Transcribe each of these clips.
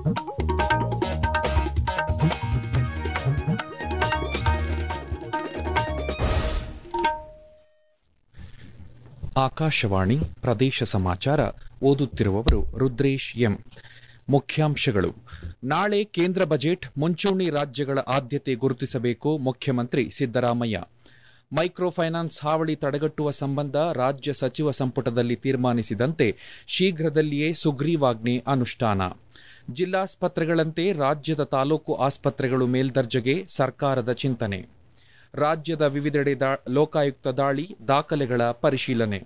ಆಕಾಶವಾಣಿ ಪ್ರದೇಶ ಸಮಾಚಾರ ಓದುತ್ತಿರುವವರು ರುದ್ರೇಶ್ ಎಂ ಮುಖ್ಯಾಂಶಗಳು ನಾಳೆ ಕೇಂದ್ರ ಬಜೆಟ್ ಮುಂಚೂಣಿ ರಾಜ್ಯಗಳ ಆದ್ಯತೆ ಗುರುತಿಸಬೇಕು ಮುಖ್ಯಮಂತ್ರಿ ಸಿದ್ದರಾಮಯ್ಯ ಮೈಕ್ರೋ ಫೈನಾನ್ಸ್ ಹಾವಳಿ ತಡೆಗಟ್ಟುವ ಸಂಬಂಧ ರಾಜ್ಯ ಸಚಿವ ಸಂಪುಟದಲ್ಲಿ ತೀರ್ಮಾನಿಸಿದಂತೆ ಶೀಘ್ರದಲ್ಲಿಯೇ ಸುಗ್ರೀವಾಜ್ಞೆ ಅನುಷ್ಠಾನ ಜಿಲ್ಲಾಸ್ಪತ್ರೆಗಳಂತೆ ರಾಜ್ಯದ ತಾಲೂಕು ಆಸ್ಪತ್ರೆಗಳು ಮೇಲ್ದರ್ಜೆಗೆ ಸರ್ಕಾರದ ಚಿಂತನೆ ರಾಜ್ಯದ ವಿವಿಧೆಡೆ ದಾ- ಲೋಕಾಯುಕ್ತ ದಾಳಿ ದಾಖಲೆಗಳ ಪರಿಶೀಲನೆ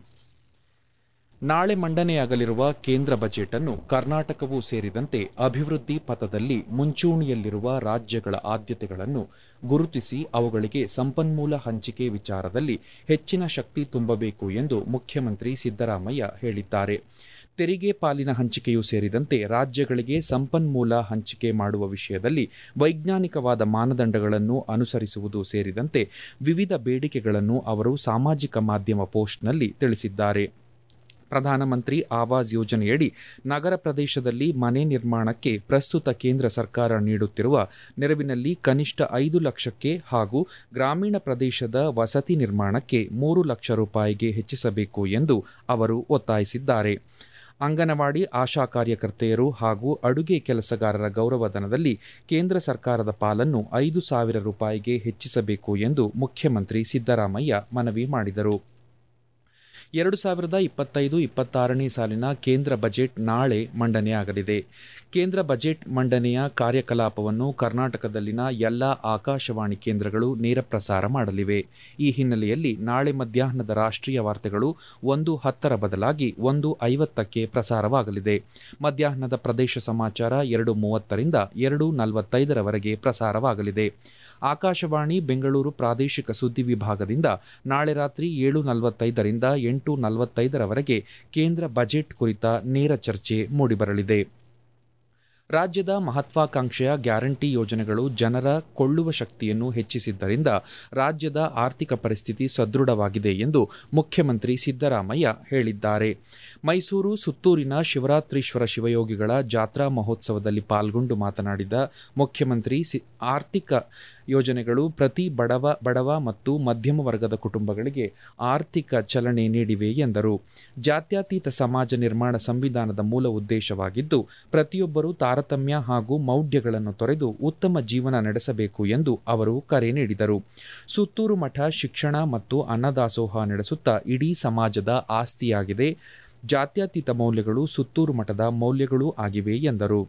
ನಾಳೆ ಮಂಡನೆಯಾಗಲಿರುವ ಕೇಂದ್ರ ಬಜೆಟ್ ಅನ್ನು ಕರ್ನಾಟಕವೂ ಸೇರಿದಂತೆ ಅಭಿವೃದ್ಧಿ ಪಥದಲ್ಲಿ ಮುಂಚೂಣಿಯಲ್ಲಿರುವ ರಾಜ್ಯಗಳ ಆದ್ಯತೆಗಳನ್ನು ಗುರುತಿಸಿ ಅವುಗಳಿಗೆ ಸಂಪನ್ಮೂಲ ಹಂಚಿಕೆ ವಿಚಾರದಲ್ಲಿ ಹೆಚ್ಚಿನ ಶಕ್ತಿ ತುಂಬಬೇಕು ಎಂದು ಮುಖ್ಯಮಂತ್ರಿ ಸಿದ್ದರಾಮಯ್ಯ ಹೇಳಿದ್ದಾರೆ ತೆರಿಗೆ ಪಾಲಿನ ಹಂಚಿಕೆಯೂ ಸೇರಿದಂತೆ ರಾಜ್ಯಗಳಿಗೆ ಸಂಪನ್ಮೂಲ ಹಂಚಿಕೆ ಮಾಡುವ ವಿಷಯದಲ್ಲಿ ವೈಜ್ಞಾನಿಕವಾದ ಮಾನದಂಡಗಳನ್ನು ಅನುಸರಿಸುವುದು ಸೇರಿದಂತೆ ವಿವಿಧ ಬೇಡಿಕೆಗಳನ್ನು ಅವರು ಸಾಮಾಜಿಕ ಮಾಧ್ಯಮ ಪೋಸ್ಟ್ನಲ್ಲಿ ತಿಳಿಸಿದ್ದಾರೆ ಪ್ರಧಾನಮಂತ್ರಿ ಆವಾಸ್ ಯೋಜನೆಯಡಿ ನಗರ ಪ್ರದೇಶದಲ್ಲಿ ಮನೆ ನಿರ್ಮಾಣಕ್ಕೆ ಪ್ರಸ್ತುತ ಕೇಂದ್ರ ಸರ್ಕಾರ ನೀಡುತ್ತಿರುವ ನೆರವಿನಲ್ಲಿ ಕನಿಷ್ಠ ಐದು ಲಕ್ಷಕ್ಕೆ ಹಾಗೂ ಗ್ರಾಮೀಣ ಪ್ರದೇಶದ ವಸತಿ ನಿರ್ಮಾಣಕ್ಕೆ ಮೂರು ಲಕ್ಷ ರೂಪಾಯಿಗೆ ಹೆಚ್ಚಿಸಬೇಕು ಎಂದು ಅವರು ಒತ್ತಾಯಿಸಿದ್ದಾರೆ ಅಂಗನವಾಡಿ ಆಶಾ ಕಾರ್ಯಕರ್ತೆಯರು ಹಾಗೂ ಅಡುಗೆ ಕೆಲಸಗಾರರ ಗೌರವಧನದಲ್ಲಿ ಕೇಂದ್ರ ಸರ್ಕಾರದ ಪಾಲನ್ನು ಐದು ಸಾವಿರ ರೂಪಾಯಿಗೆ ಹೆಚ್ಚಿಸಬೇಕು ಎಂದು ಮುಖ್ಯಮಂತ್ರಿ ಸಿದ್ದರಾಮಯ್ಯ ಮನವಿ ಮಾಡಿದರು ಎರಡು ಸಾವಿರದ ಇಪ್ಪತ್ತೈದು ಇಪ್ಪತ್ತಾರನೇ ಸಾಲಿನ ಕೇಂದ್ರ ಬಜೆಟ್ ನಾಳೆ ಮಂಡನೆಯಾಗಲಿದೆ ಕೇಂದ್ರ ಬಜೆಟ್ ಮಂಡನೆಯ ಕಾರ್ಯಕಲಾಪವನ್ನು ಕರ್ನಾಟಕದಲ್ಲಿನ ಎಲ್ಲ ಆಕಾಶವಾಣಿ ಕೇಂದ್ರಗಳು ನೇರ ಪ್ರಸಾರ ಮಾಡಲಿವೆ ಈ ಹಿನ್ನೆಲೆಯಲ್ಲಿ ನಾಳೆ ಮಧ್ಯಾಹ್ನದ ರಾಷ್ಟ್ರೀಯ ವಾರ್ತೆಗಳು ಒಂದು ಹತ್ತರ ಬದಲಾಗಿ ಒಂದು ಐವತ್ತಕ್ಕೆ ಪ್ರಸಾರವಾಗಲಿದೆ ಮಧ್ಯಾಹ್ನದ ಪ್ರದೇಶ ಸಮಾಚಾರ ಎರಡು ಮೂವತ್ತರಿಂದ ಎರಡು ನಲವತ್ತೈದರವರೆಗೆ ಪ್ರಸಾರವಾಗಲಿದೆ ಆಕಾಶವಾಣಿ ಬೆಂಗಳೂರು ಪ್ರಾದೇಶಿಕ ಸುದ್ದಿ ವಿಭಾಗದಿಂದ ನಾಳೆ ರಾತ್ರಿ ಏಳು ನಲವತ್ತೈದರಿಂದ ಎಂಟು ನಲವತ್ತೈದರವರೆಗೆ ಕೇಂದ್ರ ಬಜೆಟ್ ಕುರಿತ ನೇರ ಚರ್ಚೆ ಮೂಡಿಬರಲಿದೆ ರಾಜ್ಯದ ಮಹತ್ವಾಕಾಂಕ್ಷೆಯ ಗ್ಯಾರಂಟಿ ಯೋಜನೆಗಳು ಜನರ ಕೊಳ್ಳುವ ಶಕ್ತಿಯನ್ನು ಹೆಚ್ಚಿಸಿದ್ದರಿಂದ ರಾಜ್ಯದ ಆರ್ಥಿಕ ಪರಿಸ್ಥಿತಿ ಸದೃಢವಾಗಿದೆ ಎಂದು ಮುಖ್ಯಮಂತ್ರಿ ಸಿದ್ದರಾಮಯ್ಯ ಹೇಳಿದ್ದಾರೆ ಮೈಸೂರು ಸುತ್ತೂರಿನ ಶಿವರಾತ್ರೀಶ್ವರ ಶಿವಯೋಗಿಗಳ ಜಾತ್ರಾ ಮಹೋತ್ಸವದಲ್ಲಿ ಪಾಲ್ಗೊಂಡು ಮಾತನಾಡಿದ ಮುಖ್ಯಮಂತ್ರಿ ಸಿ- ಆರ್ಥಿಕ ಯೋಜನೆಗಳು ಪ್ರತಿ ಬಡವ ಬಡವ ಮತ್ತು ಮಧ್ಯಮ ವರ್ಗದ ಕುಟುಂಬಗಳಿಗೆ ಆರ್ಥಿಕ ಚಲನೆ ನೀಡಿವೆ ಎಂದರು ಜಾತ್ಯತೀತ ಸಮಾಜ ನಿರ್ಮಾಣ ಸಂವಿಧಾನದ ಮೂಲ ಉದ್ದೇಶವಾಗಿದ್ದು ಪ್ರತಿಯೊಬ್ಬರೂ ತಾರತಮ್ಯ ಹಾಗೂ ಮೌಢ್ಯಗಳನ್ನು ತೊರೆದು ಉತ್ತಮ ಜೀವನ ನಡೆಸಬೇಕು ಎಂದು ಅವರು ಕರೆ ನೀಡಿದರು ಸುತ್ತೂರು ಮಠ ಶಿಕ್ಷಣ ಮತ್ತು ಅನ್ನದಾಸೋಹ ನಡೆಸುತ್ತಾ ಇಡೀ ಸಮಾಜದ ಆಸ್ತಿಯಾಗಿದೆ ಜಾತ್ಯತೀತ ಮೌಲ್ಯಗಳು ಸುತ್ತೂರು ಮಠದ ಮೌಲ್ಯಗಳೂ ಆಗಿವೆ ಎಂದರು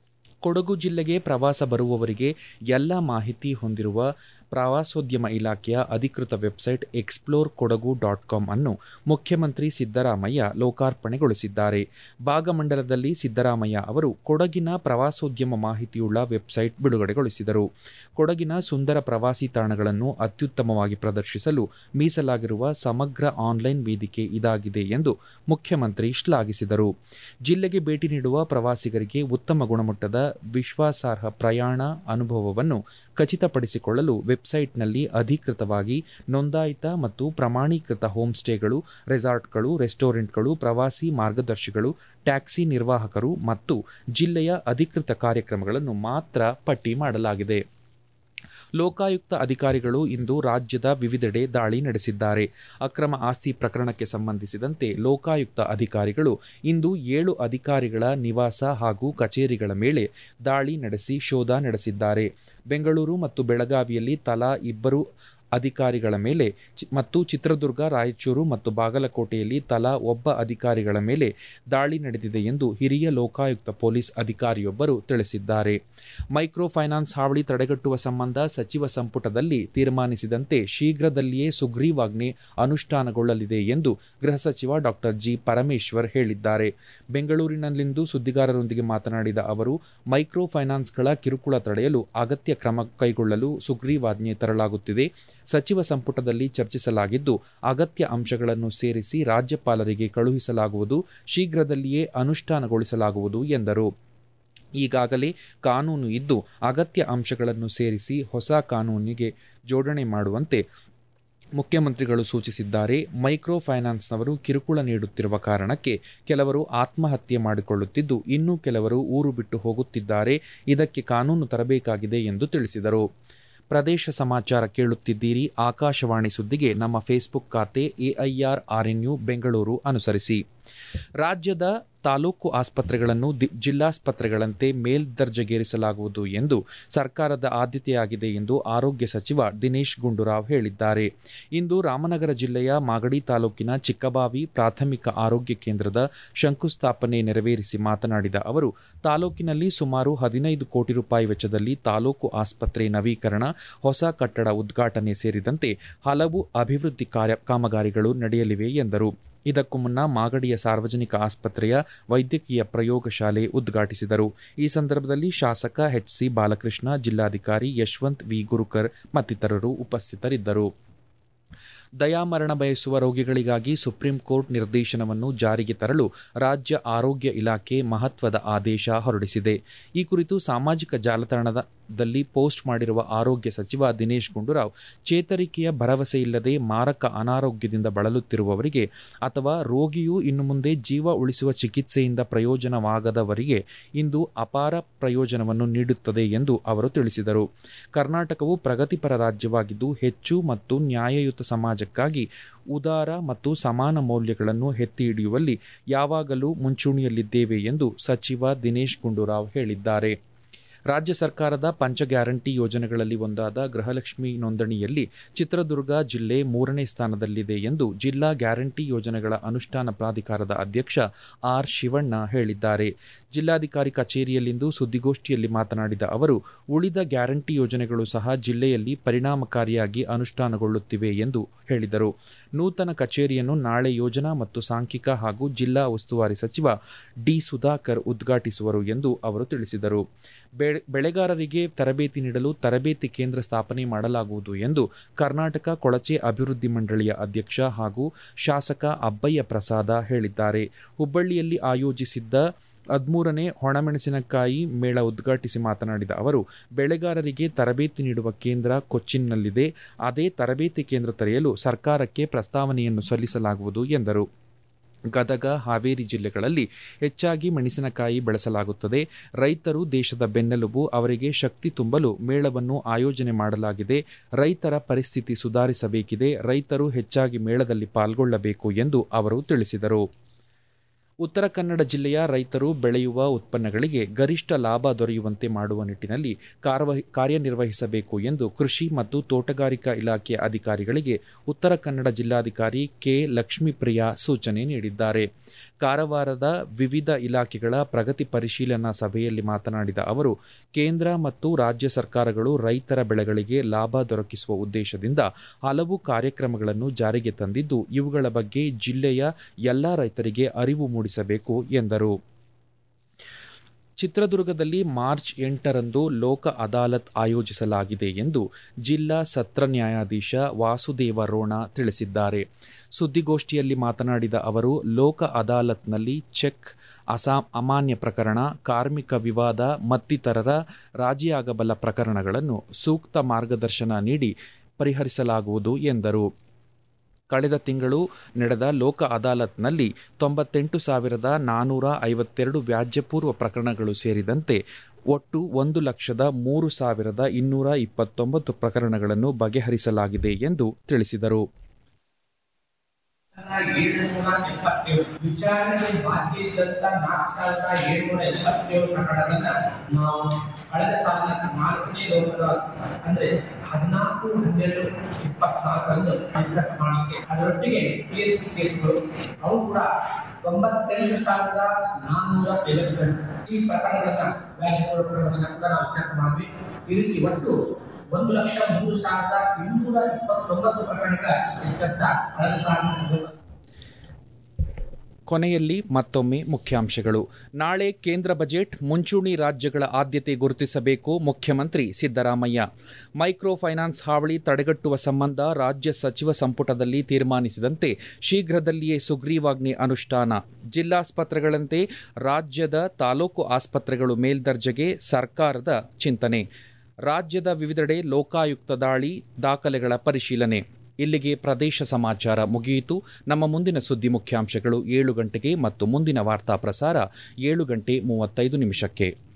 ಕೊಡಗು ಜಿಲ್ಲೆಗೆ ಪ್ರವಾಸ ಬರುವವರಿಗೆ ಎಲ್ಲ ಮಾಹಿತಿ ಹೊಂದಿರುವ ಪ್ರವಾಸೋದ್ಯಮ ಇಲಾಖೆಯ ಅಧಿಕೃತ website explore Kodagu dot com ಅನ್ನು ಮುಖ್ಯಮಂತ್ರಿ ಸಿದ್ದರಾಮಯ್ಯ ಲೋಕಾರ್ಪಣೆಗೊಳಿಸಿದ್ದಾರೆ ಭಾಗಮಂಡಲದಲ್ಲಿ ಸಿದ್ದರಾಮಯ್ಯ ಅವರು ಕೊಡಗಿನ ಪ್ರವಾಸೋದ್ಯಮ ಮಾಹಿತಿಯುಳ್ಳ ವೆಬ್ಸೈಟ್ ಬಿಡುಗಡೆಗೊಳಿಸಿದರು ಕೊಡಗಿನ ಸುಂದರ ಪ್ರವಾಸಿ ತಾಣಗಳನ್ನು ಅತ್ಯುತ್ತಮವಾಗಿ ಪ್ರದರ್ಶಿಸಲು ಮೀಸಲಾಗಿರುವ ಸಮಗ್ರ ಆನ್ಲೈನ್ ವೇದಿಕೆ ಇದಾಗಿದೆ ಎಂದು ಮುಖ್ಯಮಂತ್ರಿ ಶ್ಲಾಘಿಸಿದರು ಜಿಲ್ಲೆಗೆ ಭೇಟಿ ನೀಡುವ ಪ್ರವಾಸಿಗರಿಗೆ ಉತ್ತಮ ಗುಣಮಟ್ಟದ ವಿಶ್ವಾಸಾರ್ಹ ಪ್ರಯಾಣ ಅನುಭವವನ್ನು ಖಚಿತಪಡಿಸಿಕೊಳ್ಳಲು ವೆಬ್ಸೈಟ್ನಲ್ಲಿ ಅಧಿಕೃತವಾಗಿ ನೋಂದಾಯಿತ ಮತ್ತು ಪ್ರಮಾಣೀಕೃತ ಹೋಮ್ ಸ್ಟೇಗಳು ರೆಸಾರ್ಟ್ಗಳು ರೆಸ್ಟೋರೆಂಟ್ಗಳು ಪ್ರವಾಸಿ ಮಾರ್ಗದರ್ಶಿಗಳು ಟ್ಯಾಕ್ಸಿ ನಿರ್ವಾಹಕರು ಮತ್ತು ಜಿಲ್ಲೆಯ ಅಧಿಕೃತ ಕಾರ್ಯಕ್ರಮಗಳನ್ನು ಮಾತ್ರ ಪಟ್ಟಿ ಮಾಡಲಾಗಿದೆ ಲೋಕಾಯುಕ್ತ ಅಧಿಕಾರಿಗಳು ಇಂದು ರಾಜ್ಯದ ವಿವಿಧೆಡೆ ದಾಳಿ ನಡೆಸಿದ್ದಾರೆ ಅಕ್ರಮ ಆಸ್ತಿ ಪ್ರಕರಣಕ್ಕೆ ಸಂಬಂಧಿಸಿದಂತೆ ಲೋಕಾಯುಕ್ತ ಅಧಿಕಾರಿಗಳು ಇಂದು ಏಳು ಅಧಿಕಾರಿಗಳ ನಿವಾಸ ಹಾಗೂ ಕಚೇರಿಗಳ ಮೇಲೆ ದಾಳಿ ನಡೆಸಿ ಶೋಧ ನಡೆಸಿದ್ದಾರೆ ಬೆಂಗಳೂರು ಮತ್ತು ಬೆಳಗಾವಿಯಲ್ಲಿ ತಲಾ ಇಬ್ಬರು ಅಧಿಕಾರಿಗಳ ಮೇಲೆ ಚಿ- ಮತ್ತು ಚಿತ್ರದುರ್ಗ ರಾಯಚೂರು ಮತ್ತು ಬಾಗಲಕೋಟೆಯಲ್ಲಿ ತಲಾ ಒಬ್ಬ ಅಧಿಕಾರಿಗಳ ಮೇಲೆ ದಾಳಿ ನಡೆದಿದೆ ಎಂದು ಹಿರಿಯ ಲೋಕಾಯುಕ್ತ ಪೊಲೀಸ್ ಅಧಿಕಾರಿಯೊಬ್ಬರು ತಿಳಿಸಿದ್ದಾರೆ ಮೈಕ್ರೋ ಫೈನಾನ್ಸ್ ಹಾವಳಿ ತಡೆಗಟ್ಟುವ ಸಂಬಂಧ ಸಚಿವ ಸಂಪುಟದಲ್ಲಿ ತೀರ್ಮಾನಿಸಿದಂತೆ ಶೀಘ್ರದಲ್ಲಿಯೇ ಸುಗ್ರೀವಾಜ್ಞೆ ಅನುಷ್ಠಾನಗೊಳ್ಳಲಿದೆ ಎಂದು ಗೃಹ ಸಚಿವ ಡಾಕ್ಟರ್ ಜಿ ಪರಮೇಶ್ವರ್ ಹೇಳಿದ್ದಾರೆ ಬೆಂಗಳೂರಿನಲ್ಲಿಂದು ಸುದ್ದಿಗಾರರೊಂದಿಗೆ ಮಾತನಾಡಿದ ಅವರು ಮೈಕ್ರೋ ಫೈನಾನ್ಸ್ಗಳ ಕಿರುಕುಳ ತಡೆಯಲು ಅಗತ್ಯ ಕ್ರಮ ಕೈಗೊಳ್ಳಲು ಸುಗ್ರೀವಾಜ್ಞೆ ತರಲಾಗುತ್ತಿದೆ ಸಚಿವ ಸಂಪುಟದಲ್ಲಿ ಚರ್ಚಿಸಲಾಗಿದ್ದು ಅಗತ್ಯ ಅಂಶಗಳನ್ನು ಸೇರಿಸಿ ರಾಜ್ಯಪಾಲರಿಗೆ ಕಳುಹಿಸಲಾಗುವುದು ಶೀಘ್ರದಲ್ಲಿಯೇ ಅನುಷ್ಠಾನಗೊಳಿಸಲಾಗುವುದು ಎಂದರು ಈಗಾಗಲೇ ಕಾನೂನು ಇದ್ದು ಅಗತ್ಯ ಅಂಶಗಳನ್ನು ಸೇರಿಸಿ ಹೊಸ ಕಾನೂನಿಗೆ ಜೋಡಣೆ ಮಾಡುವಂತೆ ಮುಖ್ಯಮಂತ್ರಿಗಳು ಸೂಚಿಸಿದ್ದಾರೆ ಮೈಕ್ರೋ ಫೈನಾನ್ಸ್ನವರು ಕಿರುಕುಳ ನೀಡುತ್ತಿರುವ ಕಾರಣಕ್ಕೆ ಕೆಲವರು ಆತ್ಮಹತ್ಯೆ ಮಾಡಿಕೊಳ್ಳುತ್ತಿದ್ದು ಇನ್ನೂ ಕೆಲವರು ಊರು ಬಿಟ್ಟು ಹೋಗುತ್ತಿದ್ದಾರೆ ಇದಕ್ಕೆ ಕಾನೂನು ತರಬೇಕಾಗಿದೆ ಎಂದು ತಿಳಿಸಿದರು ಪ್ರದೇಶ ಸಮಾಚಾರ ಕೇಳುತ್ತಿದ್ದೀರಿ ಆಕಾಶವಾಣಿ ಸುದ್ದಿಗೆ ನಮ್ಮ ಫೇಸ್ಬುಕ್ ಖಾತೆ ಎಐಆರ್ ಆರ್ಎನ್ಯು ಬೆಂಗಳೂರು ಅನುಸರಿಸಿ ರಾಜ್ಯದ ತಾಲೂಕು ಆಸ್ಪತ್ರೆಗಳನ್ನು ಜಿಲ್ಲಾಸ್ಪತ್ರೆಗಳಂತೆ ಮೇಲ್ದರ್ಜೆಗೇರಿಸಲಾಗುವುದು ಎಂದು ಸರ್ಕಾರದ ಆದ್ಯತೆಯಾಗಿದೆ ಎಂದು ಆರೋಗ್ಯ ಸಚಿವ ದಿನೇಶ್ ಗುಂಡೂರಾವ್ ಹೇಳಿದ್ದಾರೆ ಇಂದು ರಾಮನಗರ ಜಿಲ್ಲೆಯ ಮಾಗಡಿ ತಾಲೂಕಿನ ಚಿಕ್ಕಬಾವಿ ಪ್ರಾಥಮಿಕ ಆರೋಗ್ಯ ಕೇಂದ್ರದ ಶಂಕುಸ್ಥಾಪನೆ ನೆರವೇರಿಸಿ ಮಾತನಾಡಿದ ಅವರು ತಾಲೂಕಿನಲ್ಲಿ ಸುಮಾರು ಹದಿನೈದು ಕೋಟಿ ರೂಪಾಯಿ ವೆಚ್ಚದಲ್ಲಿ ತಾಲೂಕು ಆಸ್ಪತ್ರೆ ನವೀಕರಣ ಹೊಸ ಕಟ್ಟಡ ಉದ್ಘಾಟನೆ ಸೇರಿದಂತೆ ಹಲವು ಅಭಿವೃದ್ಧಿ ಕಾರ್ಯ ಕಾಮಗಾರಿಗಳು ನಡೆಯಲಿವೆ ಎಂದರು ಇದಕ್ಕೂ ಮುನ್ನ ಮಾಗಡಿಯ ಸಾರ್ವಜನಿಕ ಆಸ್ಪತ್ರೆಯ ವೈದ್ಯಕೀಯ ಪ್ರಯೋಗಶಾಲೆ ಉದ್ಘಾಟಿಸಿದರು ಈ ಸಂದರ್ಭದಲ್ಲಿ ಶಾಸಕ ಎಚ್ಸಿ ಬಾಲಕೃಷ್ಣ ಜಿಲ್ಲಾಧಿಕಾರಿ ಯಶವಂತ್ ವಿ ಗುರುಕರ್ ಮತ್ತಿತರರು ಉಪಸ್ಥಿತರಿದ್ದರು ದಯಾಮರಣ ಬಯಸುವ ರೋಗಿಗಳಿಗಾಗಿ ಸುಪ್ರೀಂ ಕೋರ್ಟ್ ನಿರ್ದೇಶನವನ್ನು ಜಾರಿಗೆ ತರಲು ರಾಜ್ಯ ಆರೋಗ್ಯ ಇಲಾಖೆ ಮಹತ್ವದ ಆದೇಶ ಹೊರಡಿಸಿದೆ ಈ ಕುರಿತು ಸಾಮಾಜಿಕ ಜಾಲತಾಣದಲ್ಲಿ ಪೋಸ್ಟ್ ಮಾಡಿರುವ ಆರೋಗ್ಯ ಸಚಿವ ದಿನೇಶ್ ಗುಂಡೂರಾವ್ ಚೇತರಿಕೆಯ ಭರವಸೆ ಇಲ್ಲದೆ ಮಾರಕ ಅನಾರೋಗ್ಯದಿಂದ ಬಳಲುತ್ತಿರುವವರಿಗೆ ಅಥವಾ ರೋಗಿಯು ಇನ್ನು ಮುಂದೆ ಜೀವ ಉಳಿಸುವ ಚಿಕಿತ್ಸೆಯಿಂದ ಪ್ರಯೋಜನವಾಗದವರಿಗೆ ಇಂದು ಅಪಾರ ಪ್ರಯೋಜನವನ್ನು ನೀಡುತ್ತದೆ ಎಂದು ಅವರು ತಿಳಿಸಿದರು ಕರ್ನಾಟಕವು ಪ್ರಗತಿಪರ ರಾಜ್ಯವಾಗಿದ್ದು ಹೆಚ್ಚು ಮತ್ತು ನ್ಯಾಯಯುತ ಸಮಾಜಕ್ಕಾಗಿ ಉದಾರ ಮತ್ತು ಸಮಾನ ಮೌಲ್ಯಗಳನ್ನು ಎತ್ತಿ ಹಿಡಿಯುವಲ್ಲಿ ಯಾವಾಗಲೂ ಮುಂಚೂಣಿಯಲ್ಲಿದ್ದೇವೆ ಎಂದು ಸಚಿವ ದಿನೇಶ್ ಗುಂಡೂರಾವ್ ಹೇಳಿದ್ದಾರೆ ರಾಜ್ಯ ಸರ್ಕಾರದ ಪಂಚ ಗ್ಯಾರಂಟಿ ಯೋಜನೆಗಳಲ್ಲಿ ಒಂದಾದ ಗೃಹಲಕ್ಷ್ಮಿ ನೋಂದಣಿಯಲ್ಲಿ ಚಿತ್ರದುರ್ಗ ಜಿಲ್ಲೆ ಮೂರನೇ ಸ್ಥಾನದಲ್ಲಿದೆ ಎಂದು ಜಿಲ್ಲಾ ಗ್ಯಾರಂಟಿ ಯೋಜನೆಗಳ ಅನುಷ್ಠಾನ ಪ್ರಾಧಿಕಾರದ ಅಧ್ಯಕ್ಷ ಆರ್ ಶಿವಣ್ಣ ಹೇಳಿದ್ದಾರೆ ಜಿಲ್ಲಾಧಿಕಾರಿ ಕಚೇರಿಯಲ್ಲಿಂದು ಸುದ್ದಿಗೋಷ್ಠಿಯಲ್ಲಿ ಮಾತನಾಡಿದ ಅವರು ಉಳಿದ ಗ್ಯಾರಂಟಿ ಯೋಜನೆಗಳು ಸಹ ಜಿಲ್ಲೆಯಲ್ಲಿ ಪರಿಣಾಮಕಾರಿಯಾಗಿ ಅನುಷ್ಠಾನಗೊಳ್ಳುತ್ತಿವೆ ಎಂದು ಹೇಳಿದರು ನೂತನ ಕಚೇರಿಯನ್ನು ನಾಳೆ ಯೋಜನಾ ಮತ್ತು ಸಾಂಖ್ಯಿಕ ಹಾಗೂ ಜಿಲ್ಲಾ ಉಸ್ತುವಾರಿ ಸಚಿವ ಡಿ ಸುಧಾಕರ್ ಉದ್ಘಾಟಿಸುವರು ಎಂದು ಅವರು ತಿಳಿಸಿದರು ಬೆಳೆಗಾರರಿಗೆ ತರಬೇತಿ ನೀಡಲು ತರಬೇತಿ ಕೇಂದ್ರ ಸ್ಥಾಪನೆ ಮಾಡಲಾಗುವುದು ಎಂದು ಕರ್ನಾಟಕ ಕೊಳಚೆ ಅಭಿವೃದ್ಧಿ ಮಂಡಳಿಯ ಅಧ್ಯಕ್ಷ ಹಾಗೂ ಶಾಸಕ ಅಬ್ಬಯ್ಯ ಪ್ರಸಾದ ಹೇಳಿದ್ದಾರೆ ಹುಬ್ಬಳ್ಳಿಯಲ್ಲಿ ಆಯೋಜಿಸಿದ್ದ ಹದಿಮೂರನೇ ಒಣಮೆಣಸಿನಕಾಯಿ ಮೇಳ ಉದ್ಘಾಟಿಸಿ ಮಾತನಾಡಿದ ಅವರು ಬೆಳೆಗಾರರಿಗೆ ತರಬೇತಿ ನೀಡುವ ಕೇಂದ್ರ ಕೊಚ್ಚಿನ್ನಲ್ಲಿದೆ ಅದೇ ತರಬೇತಿ ಕೇಂದ್ರ ತೆರೆಯಲು ಸರ್ಕಾರಕ್ಕೆ ಪ್ರಸ್ತಾವನೆಯನ್ನು ಸಲ್ಲಿಸಲಾಗುವುದು ಎಂದರು ಗದಗ ಹಾವೇರಿ ಜಿಲ್ಲೆಗಳಲ್ಲಿ ಹೆಚ್ಚಾಗಿ ಮೆಣಸಿನಕಾಯಿ ಬೆಳೆಸಲಾಗುತ್ತದೆ ರೈತರು ದೇಶದ ಬೆನ್ನೆಲುಬು ಅವರಿಗೆ ಶಕ್ತಿ ತುಂಬಲು ಮೇಳವನ್ನು ಆಯೋಜನೆ ಮಾಡಲಾಗಿದೆ ರೈತರ ಪರಿಸ್ಥಿತಿ ಸುಧಾರಿಸಬೇಕಿದೆ ರೈತರು ಹೆಚ್ಚಾಗಿ ಮೇಳದಲ್ಲಿ ಪಾಲ್ಗೊಳ್ಳಬೇಕು ಎಂದು ಅವರು ತಿಳಿಸಿದರು ಉತ್ತರ ಕನ್ನಡ ಜಿಲ್ಲೆಯ ರೈತರು ಬೆಳೆಯುವ ಉತ್ಪನ್ನಗಳಿಗೆ ಗರಿಷ್ಠ ಲಾಭ ದೊರೆಯುವಂತೆ ಮಾಡುವ ನಿಟ್ಟಿನಲ್ಲಿ ಕಾರ್ಯನಿರ್ವಹಿಸಬೇಕು ಎಂದು ಕೃಷಿ ಮತ್ತು ತೋಟಗಾರಿಕಾ ಇಲಾಖೆಯ ಅಧಿಕಾರಿಗಳಿಗೆ ಉತ್ತರ ಕನ್ನಡ ಜಿಲ್ಲಾಧಿಕಾರಿ ಕೆ ಲಕ್ಷ್ಮೀಪ್ರಿಯಾ ಸೂಚನೆ ನೀಡಿದ್ದಾರೆ ಕಾರವಾರದ ವಿವಿಧ ಇಲಾಖೆಗಳ ಪ್ರಗತಿ ಪರಿಶೀಲನಾ ಸಭೆಯಲ್ಲಿ ಮಾತನಾಡಿದ ಅವರು ಕೇಂದ್ರ ಮತ್ತು ರಾಜ್ಯ ಸರ್ಕಾರಗಳು ರೈತರ ಬೆಳೆಗಳಿಗೆ ಲಾಭ ದೊರಕಿಸುವ ಉದ್ದೇಶದಿಂದ ಹಲವು ಕಾರ್ಯಕ್ರಮಗಳನ್ನು ಜಾರಿಗೆ ತಂದಿದ್ದು ಇವುಗಳ ಬಗ್ಗೆ ಜಿಲ್ಲೆಯ ಎಲ್ಲಾ ರೈತರಿಗೆ ಅರಿವು ಮೂಡಿಸಬೇಕು ಎಂದರು ಚಿತ್ರದುರ್ಗದಲ್ಲಿ ಮಾರ್ಚ್ ಎಂಟರಂದು ಲೋಕ ಅದಾಲತ್ ಆಯೋಜಿಸಲಾಗಿದೆ ಎಂದು ಜಿಲ್ಲಾ ಸತ್ರ ನ್ಯಾಯಾಧೀಶ ವಾಸುದೇವ ರೋಣ ತಿಳಿಸಿದ್ದಾರೆ ಸುದ್ದಿಗೋಷ್ಠಿಯಲ್ಲಿ ಮಾತನಾಡಿದ ಅವರು ಲೋಕ ಅದಾಲತ್ನಲ್ಲಿ ಚೆಕ್ ಅಸಾ ಅಮಾನ್ಯ ಪ್ರಕರಣ ಕಾರ್ಮಿಕ ವಿವಾದ ಮತ್ತಿತರರ ರಾಜಿಯಾಗಬಲ್ಲ ಪ್ರಕರಣಗಳನ್ನು ಸೂಕ್ತ ಮಾರ್ಗದರ್ಶನ ನೀಡಿ ಪರಿಹರಿಸಲಾಗುವುದು ಎಂದರು ಕಳೆದ ತಿಂಗಳು ನಡೆದ ಲೋಕ ಅದಾಲತ್ನಲ್ಲಿ ತೊಂಬತ್ತೆಂಟು ಸಾವಿರದ ನಾನೂರ ಐವತ್ತೆರಡು ವ್ಯಾಜ್ಯಪೂರ್ವ ಪ್ರಕರಣಗಳು ಸೇರಿದಂತೆ ಒಟ್ಟು ಒಂದು ಲಕ್ಷದ ಮೂರು ಸಾವಿರದ ಇನ್ನೂರ ಇಪ್ಪತ್ತೊಂಬತ್ತು ಪ್ರಕರಣಗಳನ್ನು ಬಗೆಹರಿಸಲಾಗಿದೆ ಎಂದು ತಿಳಿಸಿದರು ಏಳುನೂರ ಎಪ್ಪತ್ತೇಳು ವಿಚಾರಣೆಗೆ ಬಾಕಿ ಇದ್ದಂತ ನಾಲ್ಕು ಸಾವಿರದ ಏಳುನೂರ ಎಪ್ಪತ್ತೇಳು ಪ್ರಕರಣಗಳನ್ನ ನಾವು ಕಳೆದ ಸಾಲಿನ ನಾಲ್ಕನೇ ಲೋಕದ ಅಂದ್ರೆ ಹದಿನಾಲ್ಕು ಹನ್ನೆರಡು ಇಪ್ಪತ್ನಾಲ್ಕರಂದು ಇತ್ಯರ್ಥ ಮಾಡಲಿಕ್ಕೆ ಅದರೊಟ್ಟಿಗೆ ಪಿ ಎಚ್ ಸಿ ಕೇಸ್ಗಳು ಅವು ಕೂಡ ತೊಂಬತ್ತೆಂಟು ಸಾವಿರದ ನಾನ್ನೂರ ಐವತ್ತೆರಡು ಈ ಪ್ರಕರಣಗಳನ್ನ ವ್ಯಾಜ್ಯಪೂರ್ವ ಪ್ರಕರಣಗಳನ್ನ ಕೂಡ ನಾವು ಇತ್ಯರ್ಥ ಮಾಡಿದ್ವಿ ಈ ರೀತಿ ಒಟ್ಟು ಒಂದು ಲಕ್ಷ ಮೂರು ಸಾವಿರದ ಇನ್ನೂರ ಇಪ್ಪತ್ತೊಂಬತ್ತು ಪ್ರಕರಣಗಳ ಇತ್ಯರ್ಥ ಕಳೆದ ಸಾಲಿನ ಕೊನೆಯಲ್ಲಿ ಮತ್ತೊಮ್ಮೆ ಮುಖ್ಯಾಂಶಗಳು ನಾಳೆ ಕೇಂದ್ರ ಬಜೆಟ್ ಮುಂಚೂಣಿ ರಾಜ್ಯಗಳ ಆದ್ಯತೆ ಗುರುತಿಸಬೇಕು ಮುಖ್ಯಮಂತ್ರಿ ಸಿದ್ದರಾಮಯ್ಯ ಮೈಕ್ರೋ ಫೈನಾನ್ಸ್ ಹಾವಳಿ ತಡೆಗಟ್ಟುವ ಸಂಬಂಧ ರಾಜ್ಯ ಸಚಿವ ಸಂಪುಟದಲ್ಲಿ ತೀರ್ಮಾನಿಸಿದಂತೆ ಶೀಘ್ರದಲ್ಲಿಯೇ ಸುಗ್ರೀವಾಜ್ಞೆ ಅನುಷ್ಠಾನ ಜಿಲ್ಲಾಸ್ಪತ್ರೆಗಳಂತೆ ರಾಜ್ಯದ ತಾಲೂಕು ಆಸ್ಪತ್ರೆಗಳು ಮೇಲ್ದರ್ಜೆಗೆ ಸರ್ಕಾರದ ಚಿಂತನೆ ರಾಜ್ಯದ ವಿವಿಧೆಡೆ ಲೋಕಾಯುಕ್ತ ದಾಳಿ ದಾಖಲೆಗಳ ಪರಿಶೀಲನೆ ಇಲ್ಲಿಗೆ ಪ್ರದೇಶ ಸಮಾಚಾರ ಮುಗಿಯಿತು ನಮ್ಮ ಮುಂದಿನ ಸುದ್ದಿ ಮುಖ್ಯಾಂಶಗಳು ಏಳು ಗಂಟೆಗೆ ಮತ್ತು ಮುಂದಿನ ವಾರ್ತಾ ಪ್ರಸಾರ ಏಳು ಗಂಟೆ ಮೂವತ್ತೈದು ನಿಮಿಷಕ್ಕೆ